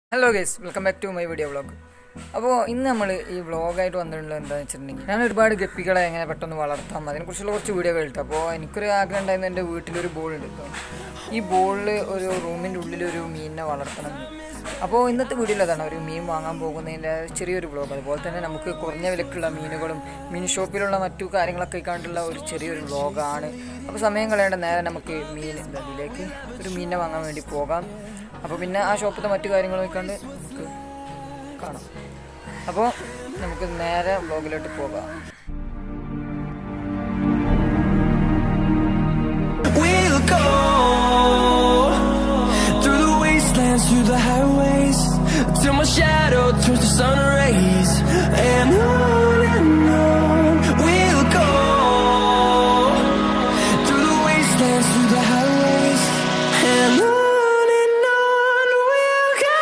Hello guys welcome back to my video vlog അപ്പോൾ ഇന്ന് നമ്മൾ ഈ വ്ളോഗായിട്ട് വന്നിട്ടുള്ളത് എന്താണെന്ന് വെച്ചിട്ടുണ്ടെങ്കിൽ ഞാൻ ഒരുപാട് ഗപ്പികളെ എങ്ങനെ പെട്ടെന്ന് വളർത്താം അതിനെക്കുറിച്ചുള്ള കുറച്ച് വീഡിയോ ഇട്ടു അപ്പോൾ എനിക്കൊരു ആഗ്രഹം ഉണ്ടായിരുന്നു എൻ്റെ വീട്ടിലൊരു ബോൾ ഉണ്ട് കേട്ടോ ഈ ബോളിൽ ഒരു റൂമിൻ്റെ ഉള്ളിൽ ഒരു മീനിനെ വളർത്തണം എന്ന്. അപ്പോൾ ഇന്നത്തെ വീഡിയോയിൽ അതാണ് ഒരു മീൻ വാങ്ങാൻ പോകുന്നതിൻ്റെ ചെറിയൊരു വ്ളോഗ് അതുപോലെ തന്നെ നമുക്ക് കുറഞ്ഞ വിലക്കുള്ള മീനുകളും മീൻ ഷോപ്പിലുള്ള മറ്റു കാര്യങ്ങളൊക്കെ കണ്ടുള്ള ഒരു ചെറിയൊരു വ്ളോഗാണ് അപ്പോൾ സമയം കളയേണ്ട നേരെ നമുക്ക് മീൻ അതിലേക്ക് ഒരു മീനിനെ വാങ്ങാൻ വേണ്ടി പോകാം അപ്പോൾ പിന്നെ ആ ഷോപ്പിലത്തെ മറ്റു കാര്യങ്ങളൊക്കെ കണ്ട് നമുക്ക് കാണാം അപ്പോൾ നമുക്ക് നേരെ വ്ളോഗിലോട്ട് പോകാം We'll go through the wastelands, through the highways, till my shadow turns to sun rays, and on and on. We'll go through the wastelands, through the highways, and on and on. We'll go.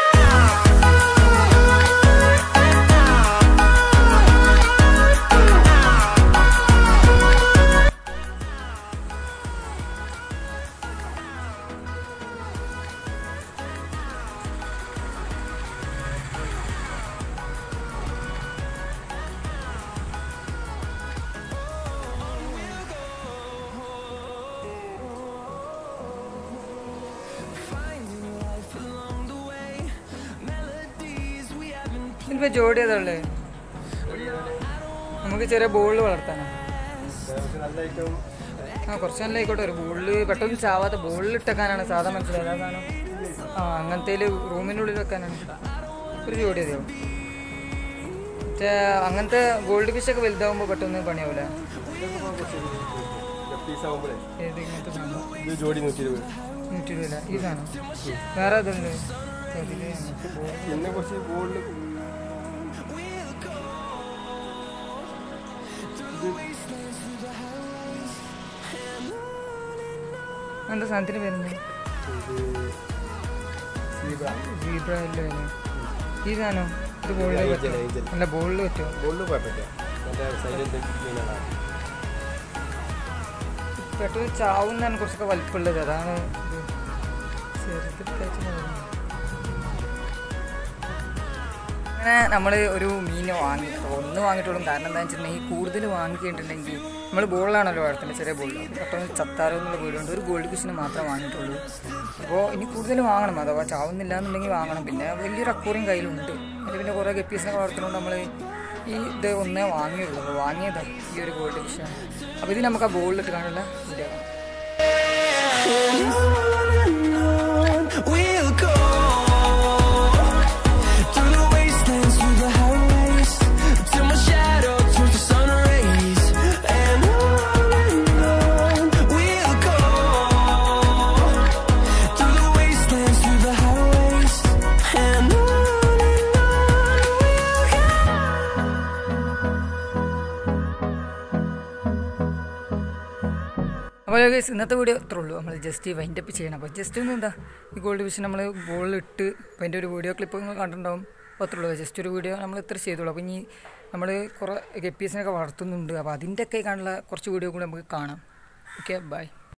ഇതിപ്പോൾ ജോഡി ഏതാ നമുക്ക് ചെറിയ ബോളിൽ വളർത്താനാണ് ആ കുറച്ച് നല്ല ആയിക്കോട്ടെ ഒരു ബോളിൽ പെട്ടെന്ന് ചാവാത്ത ബോളിൽ ഇട്ടേക്കാനാണ് സാധാ മനസ്സിലായത് അതാണ് ആ അങ്ങനത്തെ റൂമിൻ്റെ ഉള്ളിൽ വെക്കാനാണ് ഒരു ജോഡി മതിയാവും മറ്റേ അങ്ങനത്തെ ഗോൾഡ് ഫിഷ് ഒക്കെ വലുതാവുമ്പോൾ പെട്ടെന്ന് പണിയാവില്ല ഏത് ഇങ്ങനത്തെ സാധനം ഇത് ജോഡി നൂറ്റി ഇരുപത് നൂറ്റി ഇരുപതില്ല ഈ സാധനം വേറെ അതുണ്ട് അതില് പിന്നെ കുറച്ച് ഗോൾഡ് എന്താ സാധനത്തിന് വരുന്നത് സീബ്ര അല്ലേ ഈ സാധനം ഇത് ബോളിൽ ഏഞ്ചൽ, പറ്റുമോ ഏഞ്ചൽ. അല്ല ബോളിൽ പറ്റുമോ ഗോൾഡ് കുഴപ്പമില്ല മറ്റേ സൈലന്റ് മീനാണ് പെട്ടെന്ന് ചാവുന്നതാണ് കുറച്ചൊക്കെ വലിപ്പമുള്ളത് അതാണ് ഇത് ചെറുതിൽ തേച്ച് പോകുന്നത്. അങ്ങനെ നമ്മൾ ഒരു മീൻ വാങ്ങി ഒന്ന് വാങ്ങിയിട്ടുള്ളൂ കാരണം എന്താണെന്ന് വെച്ചിട്ടുണ്ടെങ്കിൽ കൂടുതൽ വാങ്ങിയിട്ടുണ്ടെങ്കിൽ നമ്മൾ ബോളിലാണല്ലോ വളർത്തുന്നത് ചെറിയ ബോളിൽ പെട്ടെന്ന് ചത്താരോ എന്നുള്ള വീടുണ്ട് ഒരു ഗോൾഡ് ഫിഷിന് മാത്രമേ വാങ്ങിയിട്ടുള്ളൂ അപ്പോൾ ഇനി കൂടുതൽ വാങ്ങണം അഥവാ ചാവുന്നില്ല എന്നുണ്ടെങ്കിൽ വാങ്ങണം പിന്നെ വലിയൊരു അക്കൂറിയും കയ്യിലുണ്ട് അതിൽ പിന്നെ കുറേ ഗപ്പീസിനൊക്കെ വളർത്തുന്നതുകൊണ്ട് നമ്മൾ ഈ ഇത് ഒന്നേ വാങ്ങിയുള്ളൂ അപ്പോൾ വാങ്ങിയതാണ് ഈ ഒരു ഗോൾഡ് ഫിഷാണ് അപ്പോൾ ഇത് നമുക്ക് ആ ബോളിലിട്ട് കാണുള്ള video We'll go through the wastelands, through the highways, till my shadow turns to sun rays, and on and on. We'll go through the wastelands, through the highways, and on and on. We'll go. അപ്പോൾ guys ഇന്നത്തെ video അത്രേ ഉള്ളൂ നമ്മൾ just wind up ചെയ്യണം അപ്പോൾ just ഒന്ന് എന്താ ഈ ഗോൾഡ് ഫിഷ് നമ്മൾ ബോളിലിട്ട് അപ്പോൾ അതിൻ്റെ ഒരു വീഡിയോ ക്ലിപ്പ് നിങ്ങൾ കണ്ടിട്ടുണ്ടാവും അപ്പോൾ അത്രേ ഉള്ളൂ ജസ്റ്റ് ഒരു വീഡിയോ നമ്മൾ ഇത്ര ചെയ്തോളൂ അപ്പോൾ ഇനി നമ്മൾ കുറേ ഗപ്പീസിനൊക്കെ വളർത്തുന്നുണ്ട് അപ്പോൾ അതിൻ്റെയൊക്കെ കാണുന്ന കുറച്ച് വീഡിയോ കൂടി നമുക്ക് കാണാം ഓക്കെ ബൈ